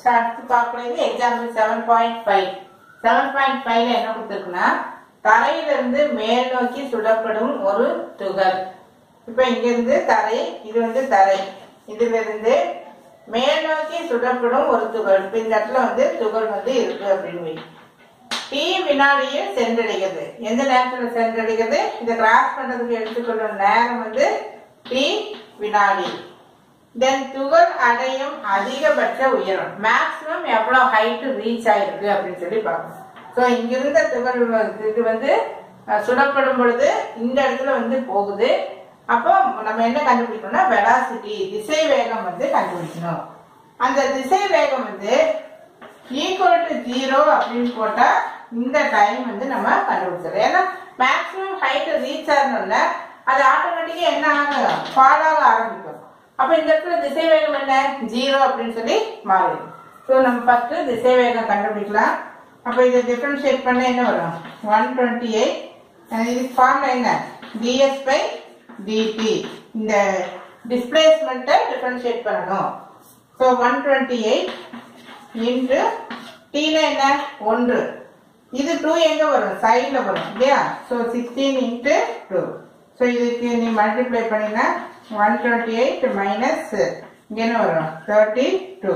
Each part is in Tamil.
அடுத்து பார்க்கறது example seven point five seven point ஃபைவ்ல என்ன கொடுத்துருக்குன்னா தரையிலிருந்து மேல் நோக்கி சுடப்படும் ஒரு துகள் இப்ப இங்க இருந்து தரை இது வந்து தரை இதுல இருந்து மேல் நோக்கி சுடப்படும் ஒரு துகள் இப்ப இந்த இடத்துல வந்து துகள் வந்து இருக்கு அப்படின்னு வை. டி வினாடியில் சென்றடைகிறது எந்த நேரத்துல சென்றடைகிறது இதை கிராஸ் பண்றதுக்கு எடுத்துக்கொள்ளும் நேரம் வந்து டி வினாடி தென் துகள் அடையும் அதிகபட்ச உயரம் மேக்ஸிமம் எவ்வளவு ஹைட் ரீச் ஆயிருக்கு அப்படின்னு சொல்லி பார்க்கணும் ஸோ இங்கிருந்த துகள் வந்து- இது வந்து அஹ், சுடப்படும் பொழுது இந்த இடத்துல வந்து போகுது அப்போ நம்ம என்ன கண்டுபிடிக்கணும்னா வெலாசிட்டி திசை வேகம் வந்து கண்டுபிடிக்கணும் அந்த திசை வேகம் வந்து ஈக்குவல் டு ஜீரோ அப்படின்னு போட்டா இந்த டைம் வந்து நம்ம கண்டுபிடிச்சிடலாம் ஏன்னா மேக்ஸிமம் ஹைட் ரீச் ஆகணும்ல அது ஆட்டோமேட்டிக்கா என்ன ஆகும் ஃபால் ஆக ஆரம்பிக்கும் அப்ப இந்த இடத்துல திசை வேகம் என்ன ஜீரோ அப்படின்னு சொல்லி மாறிடும் ஸோ நம்ம ஃபர்ஸ்ட் திசை வேகம் கண்டுபிடிக்கலாம் அப்ப இதை டிஃபரன்ஷியேட் பண்ண என்ன வரும் ஒன் டுவெண்ட்டி எயிட் இதுக்கு ஃபார்ம்ல என்ன டிஎஸ் பை டிடி இந்த டிஸ்பிளேஸ்மெண்ட்டை டிஃபரன்ஷியேட் பண்ணணும் so one twenty eight into டீல என்ன ஒன்று இது டூ எங்க வரும் சைட்ல வரும் இல்லையா so sixteen into two so இதுக்கு நீ மல்டிப்ளை பண்ணினா ஒன் டுவெண்ட்டி எயிட் மைனஸ் இங்க என்ன வரும் தேர்ட்டி டூ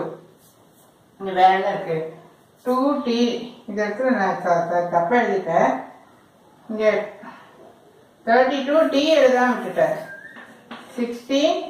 இங்க வேற என்ன இருக்கு டூ டி இது இடத்துல நான் த- த- தப்பா எழுதிட்டேன் இங்க தேர்ட்டி டூ டி எழுதாம விட்டுட்டேன் சிக்ஸ்டீன்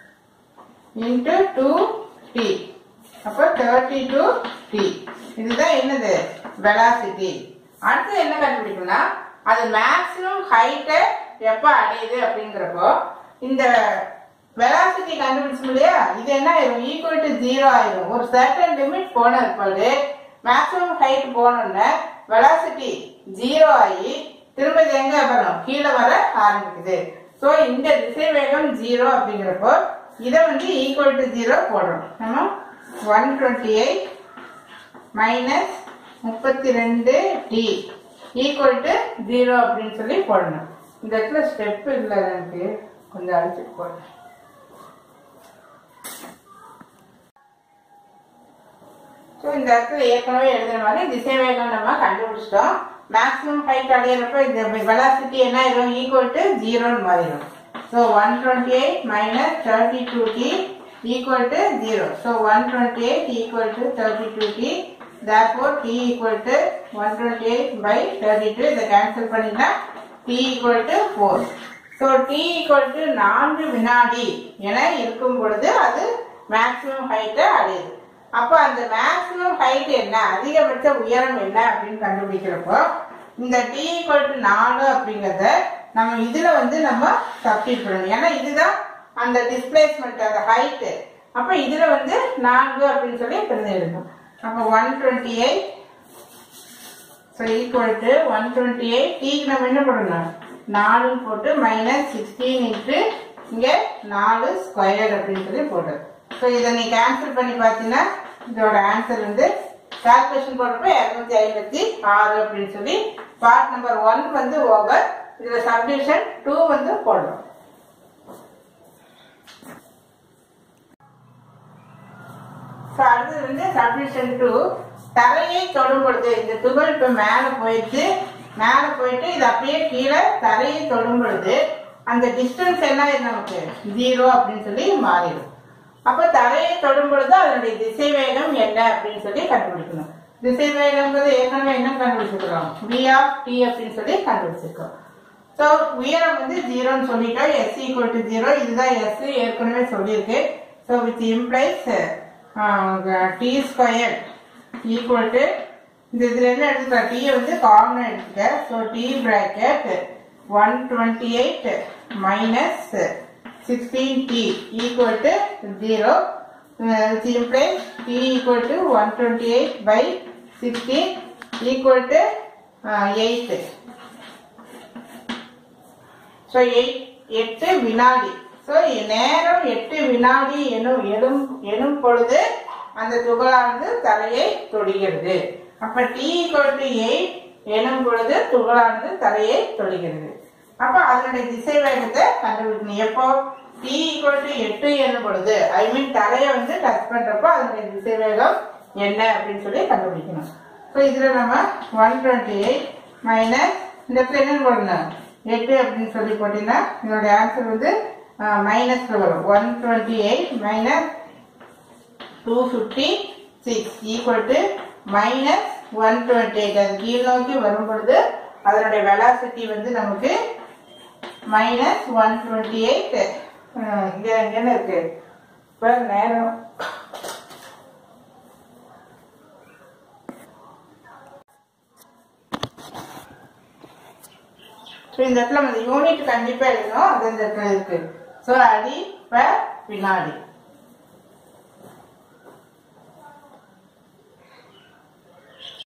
இன்ட்டு டூ டி அப்போ தேர்ட்டி டூ டி இதுதான் என்னது வெலாசிட்டி அடுத்து என்ன கண்டுபிடிக்கணும்னா அது மேக்ஸிமம் ஹைட்டை எப்போ அடையுது அப்படிங்கிறப்போ இந்த வெலாசிட்டி கண்டுபிடிச்சோம் இல்லையா இது என்ன ஆயிரும் ஈக்குவல் டு ஜீரோ ஆயிரும் ஒரு சர்டன் லிமிட் போன இருப்பாரு மேக்ஸிமம் ஹைட் போனோம்னா வெலாசிட்டி ஜீரோ ஆகி திரும்ப இது எங்க வரும் கீழே வர ஆரம்பிக்குது ஸோ இந்த திசை வேகம் ஜீரோ அப்படிங்கிறப்போ இதை வந்து ஈக்குவல் டு ஜீரோ போடுறோம் நம்ம ஒன் டுவெண்ட்டி எயிட் மைனஸ் முப்பத்தி ரெண்டு டி ஈக்குவல் டு ஜீரோ அப்படின்னு சொல்லி போடணும் இந்த இடத்துல ஸ்டெப் இல்லை எனக்கு கொஞ்சம் அழிச்சிட்டு போடுறேன் ஸோ இந்த இடத்துல ஏற்கனவே எழுதுன மாதிரி திசை வேகம் நம்ம கண்டுபிடிச்சிட்டோம் மேக்ஸிமம் ஹைட் அடையிறப்ப இந்த வெலாசிட்டி என்ன ஆயிரும் ஈக்குவல் டு ஜீரோன்னு மாறிடும் so one twenty eight minus thirty two t equal to zero so one twenty eight equal to thirty two t therefore t equal to 128 by 32 இதை கேன்சல் பண்ணினா t equal to 4 so t equal to 4 வினாடி என இருக்கும் பொழுது அது மேக்ஸிமம் ஹைட்டை அடையுது அப்போ அந்த மேக்ஸிமம் ஹைட் என்ன அதிகபட்ச உயரம் என்ன அப்படின்னு கண்டுபிடிக்கிறப்போ இந்த டி ஈக்குவல் டு நாலு அப்படிங்கறத நம்ம இதுல வந்து நம்ம சப்ஸ்டிட் பண்ணணும் ஏன்னா இதுதான் அந்த டிஸ்பிளேஸ்மெண்ட் அந்த ஹைட் அப்ப இதுல வந்து நான்கு அப்படின்னு சொல்லி தெரிஞ்சிருக்கும் அப்போ one twenty eight so equal to one twenty eight டீக்கு நம்ம என்ன பண்ணணும் நாலுன்னு போட்டு மைனஸ் சிக்ஸ்டீன் இன்ட்டு இங்கே நாலு ஸ்கொயர் அப்படின்னு சொல்லி போட்டு ஸோ இதை நீ கேன்சல் பண்ணி பார்த்தீங்கன்னா இதோட ஆன்சர் வந்து கால்குலேஷன் போடுறப்ப இரநூத்தி ஐம்பத்தி ஆறு அப்படின்னு சொல்லி பார்ட் நம்பர் ஒன் வந்து ஓவர் இதில் சப்டிவிஷன் டூ வந்து போடுறோம் ஸோ அடுத்தது வந்து சப்டிவிஷன் டூ தரையை தொடும் பொழுது இந்த துகள் இப்போ மேலே போயிட்டு மேலே போயிட்டு இது அப்படியே கீழே தரையை தொடும் பொழுது அந்த டிஸ்டன்ஸ் என்ன ஆயிடும் நமக்கு ஜீரோ அப்படின்னு சொல்லி மாறிடும் அப்போ தரையை தொடும் பொழுது அதனுடைய திசை வேகம் என்ன அப்படின்னு சொல்லி கண்டுபிடிக்கணும் திசை வேகம்ன்றது ஏற்கனவே என்ன கண்டுபிடிச்சிருக்கிறோம் வி ஆஃப் டி அப்படின்னு சொல்லி கண்டுபிடிச்சிருக்கோம் ஸோ உயரம் வந்து ஜீரோன்னு சொல்லிட்டோம் எஸ் ஈக்குவல் டு ஜீரோ இதுதான் எஸ் ஏற்கனவே சொல்லியிருக்கு so with implies t square equal to இந்த இதில் என்ன எடுத்துக்க டீயை வந்து காமன் எடுத்துக்க so t bracket one twenty eight minus sixteen t equal to zero with implies t equal to one twenty eight by sixteen equal to eight so எட்டு வினாடி ஸோ நேரம் எட்டு வினாடி எனும் எனும் எனும் பொழுது அந்த துகளானது தரையை தொடுகிறது அப்ப டி ஈக்குவல் டு எயிட் எனும் பொழுது துகளானது தரையை தொடுகிறது அப்ப அதனுடைய திசை வேகத்தை கண்டுபிடிக்கணும் எப்போ டி ஈக்குவல் டு எட்டு எனும் பொழுது ஐ மீன் தரையை வந்து டச் பண்றப்போ அதனுடைய திசை வேகம் என்ன அப்படின்னு சொல்லி கண்டுபிடிக்கணும் ஸோ இதில் நம்ம ஒன் டுவெண்ட்டி எயிட் மைனஸ் இந்த இடத்துல என்ன போடணும் எட்டு அப்படின்னு சொல்லி போட்டீங்கன்னா இதோட ஆன்சர் வந்து மைனஸில் வரும் one twenty eight minus two fifty six equal to minus one twenty eight அது கீழ் நோக்கி வரும் பொழுது அதனுடைய வெலாசிட்டி வந்து நமக்கு மைனஸ் ஒன் டுவெண்ட்டி எயிட் இங்கே என்ன இருக்கு இப்போ நேரம் ஸோ இந்த இடத்துல நம்ம யூனிட் கண்டிப்பாக எழுதணும் அது இந்த இடத்துல இருக்கு ஸோ அடி ப வினாடி